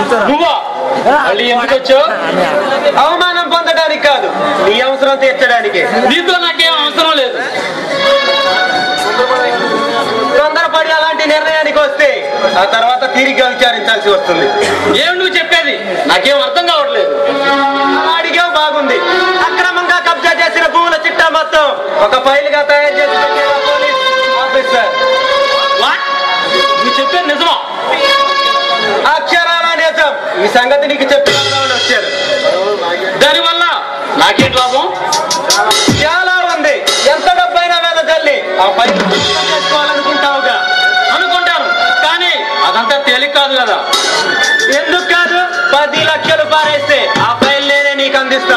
నువ్వా మళ్ళీ ఎందుకు వచ్చావు అవమానం పొందడానికి కాదు నీ అవసరం తీర్చడానికి నీతో నాకేం అవసరం లేదు తొందరపడి అలాంటి నిర్ణయానికి వస్తే ఆ తర్వాత తీరిగ్గా విచారించాల్సి వస్తుంది ఏం నువ్వు చెప్పేది నాకేం అర్థం కావట్లేదు అలా అడిగావు బాగుంది అక్రమంగా కబ్జా చేసిన భూముల చిట్టా మొత్తం ఒక ఫైల్ గా తయారు చేసి పెట్టేవా పోలీస్ ఆఫీసర్ What? నువ్వు చెప్పేది నిజమా అక్షరాల నిజం ఈ సంగతి నీకు చెప్పి వచ్చారు దానివల్ల నాకేంటి లాభం చాలా ఉంది ఎంత డబ్బైనా మీద తల్లి ఆ ఫైల్ చేసుకోవాలని